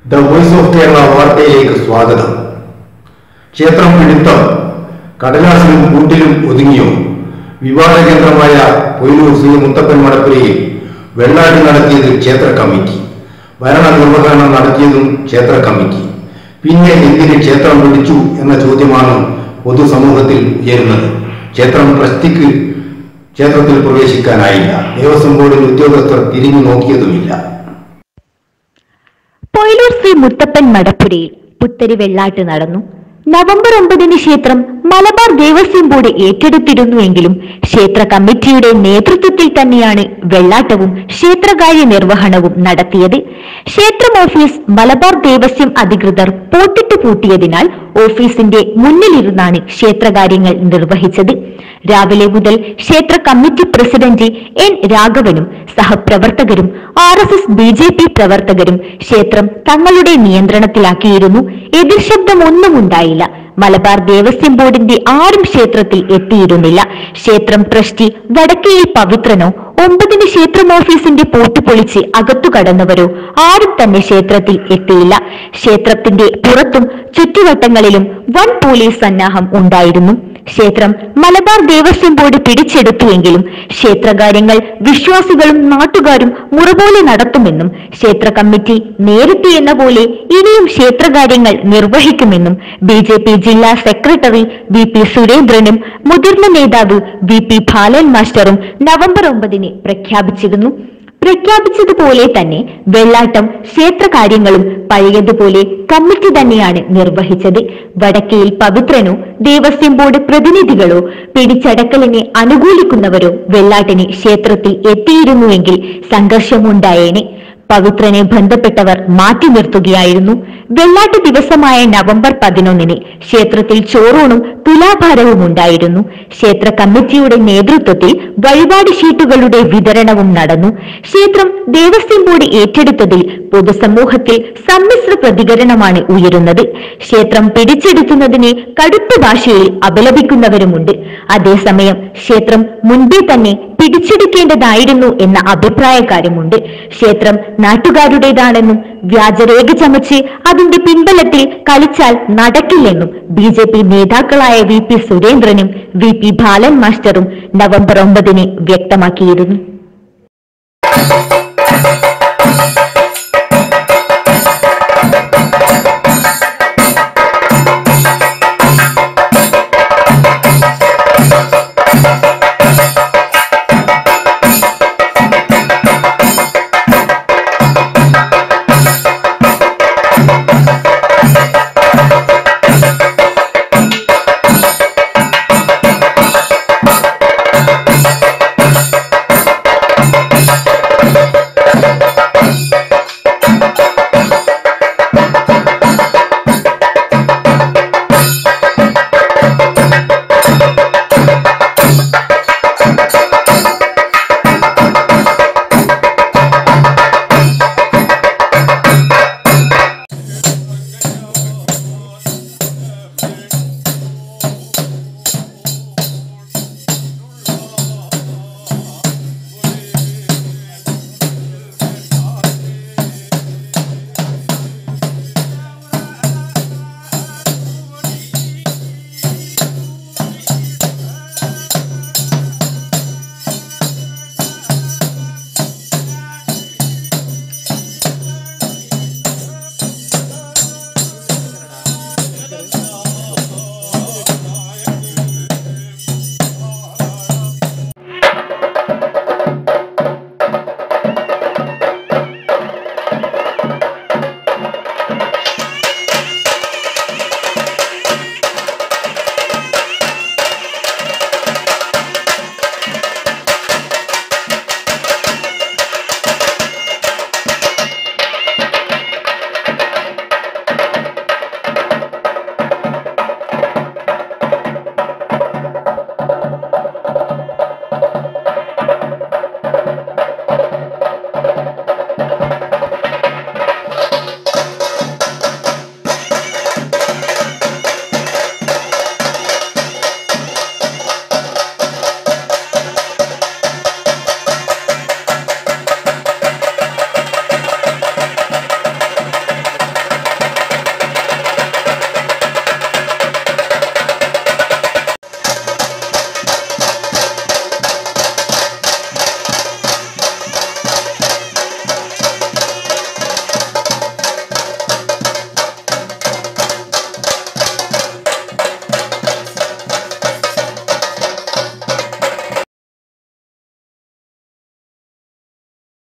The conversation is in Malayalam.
ദ വോയിസ് ഓഫ് കേരള വാർത്തയിലേക്ക് സ്വാഗതം ക്ഷേത്രം പിടുത്തം കടലാസിലും കൂട്ടിലും ഒതുങ്ങിയോ വിവാദ കേന്ദ്രമായ പൊയിലൂർ ശ്രീ മുത്തപ്പൻ മടപ്പുരയിൽ വെള്ളാട്ട് നടത്തിയത് ക്ഷേത്ര കമ്മിറ്റി ഭരണ നിർവഹണം നടത്തിയതും ക്ഷേത്ര കമ്മിറ്റി പിന്നെ എന്തിന് ക്ഷേത്രം പിടിച്ചു എന്ന ചോദ്യമാണ് പൊതുസമൂഹത്തിൽ ഉയരുന്നത് ക്ഷേത്രം ട്രസ്റ്റിക്ക് ക്ഷേത്രത്തിൽ പ്രവേശിക്കാനായില്ല ദേവസ്വം ബോർഡിൽ ഉദ്യോഗസ്ഥർ തിരിഞ്ഞു നോക്കിയതുമില്ല പൊയിലൂർ ശ്രീ മുത്തപ്പൻ മടപ്പുരയിൽ പുത്തരി വെള്ളാട്ട് നടന്നു നവംബർ ഒമ്പതിന് ക്ഷേത്രം മലബാർ ദേവസ്വം ബോർഡ് ഏറ്റെടുത്തിരുന്നുവെങ്കിലും ക്ഷേത്ര കമ്മിറ്റിയുടെ നേതൃത്വത്തിൽ തന്നെയാണ് വെള്ളാട്ടവും ക്ഷേത്രകാര്യ നിർവഹണവും നടത്തിയത് ക്ഷേത്രം ഓഫീസ് മലബാർ ദേവസ്വം അധികൃതർ പോട്ടിട്ട് പൂട്ടിയതിനാൽ ഓഫീസിന്റെ മുന്നിലിരുന്നാണ് ക്ഷേത്രകാര്യങ്ങൾ നിർവഹിച്ചത് രാവിലെ മുതൽ ക്ഷേത്ര കമ്മിറ്റി പ്രസിഡന്റ് എൻ രാഘവനും സഹപ്രവർത്തകരും R S S B J P പ്രവർത്തകരും ക്ഷേത്രം തങ്ങളുടെ നിയന്ത്രണത്തിലാക്കിയിരുന്നു എതിർശബ്ദം ഒന്നും ഉണ്ടായില്ല മലബാർ ദേവസ്വം ബോർഡിന്റെ ആരും ക്ഷേത്രത്തിൽ എത്തിയിരുന്നില്ല ക്ഷേത്രം ട്രസ്റ്റി വടക്കേയിൽ പവിത്രനോ ഒമ്പതിന് ക്ഷേത്രം ഓഫീസിന്റെ പൂട്ട് പൊളിച്ച് അകത്തു കടന്നവരോ ആരും തന്നെ ക്ഷേത്രത്തിൽ എത്തിയില്ല ക്ഷേത്രത്തിന്റെ പുറത്തും ചുറ്റുവട്ടങ്ങളിലും വൻ പോലീസ് സന്നാഹം ഉണ്ടായിരുന്നു ക്ഷേത്രം മലബാർ ദേവസ്വം ബോർഡ് പിടിച്ചെടുത്തുവെങ്കിലും ക്ഷേത്രകാര്യങ്ങൾ വിശ്വാസികളും നാട്ടുകാരും മുറപോലെ നടത്തുമെന്നും ക്ഷേത്ര കമ്മിറ്റി നേരത്തെ എന്ന പോലെ ഇനിയും ക്ഷേത്രകാര്യങ്ങൾ നിർവഹിക്കുമെന്നും ബി ജെ പി ജില്ലാ സെക്രട്ടറി വി പി സുരേന്ദ്രനും മുതിർന്ന നേതാവ് വി പി ബാലൻ മാസ്റ്ററും നവംബർ ഒമ്പതിന് പ്രഖ്യാപിച്ചിരുന്നു പ്രഖ്യാപിച്ചതുപോലെ തന്നെ വെള്ളാട്ടം ക്ഷേത്രകാര്യങ്ങളും പഴയതുപോലെ കമ്മിറ്റി തന്നെയാണ് നിർവഹിച്ചത് വടക്കയിൽ പവിത്രനോ ദേവസ്വം ബോർഡ് പ്രതിനിധികളോ പിടിച്ചടക്കലിനെ അനുകൂലിക്കുന്നവരോ വെള്ളാട്ടിന് ക്ഷേത്രത്തിൽ എത്തിയിരുന്നുവെങ്കിൽ സംഘർഷമുണ്ടായേനെ പവിത്രനെ ബന്ധപ്പെട്ടവർ മാറ്റി നിർത്തുകയായിരുന്നു വെള്ളാട്ട് ദിവസമായ നവംബർ പതിനൊന്നിന് ക്ഷേത്രത്തിൽ ചോറൂണും തുലാഭാരവും ഉണ്ടായിരുന്നു ക്ഷേത്ര കമ്മിറ്റിയുടെ നേതൃത്വത്തിൽ വഴിപാട് ഷീട്ടുകളുടെ വിതരണവും നടന്നു ക്ഷേത്രം ദേവസ്വം ബോർഡ് ഏറ്റെടുത്തതിൽ പൊതുസമൂഹത്തിൽ സമ്മിശ്ര പ്രതികരണമാണ് ഉയരുന്നത് ക്ഷേത്രം പിടിച്ചെടുക്കുന്നതിനെ കടുത്ത ഭാഷയിൽ അപലപിക്കുന്നവരുമുണ്ട് അതേസമയം ക്ഷേത്രം മുൻപേ തന്നെ പിടിച്ചെടുക്കേണ്ടതായിരുന്നു എന്ന അഭിപ്രായക്കാരുമുണ്ട് ക്ഷേത്രം നാട്ടുകാരുടേതാണെന്നും വ്യാജരേഖ ചമച്ച് അതിന്റെ പിൻബലത്തിൽ കളിച്ചാൽ നടക്കില്ലെന്നും ബി ജെ പി നേതാക്കളായ വി പി സുരേന്ദ്രനും വി പി ബാലൻ മാസ്റ്ററും നവംബർ ഒമ്പതിന് വ്യക്തമാക്കിയിരുന്നു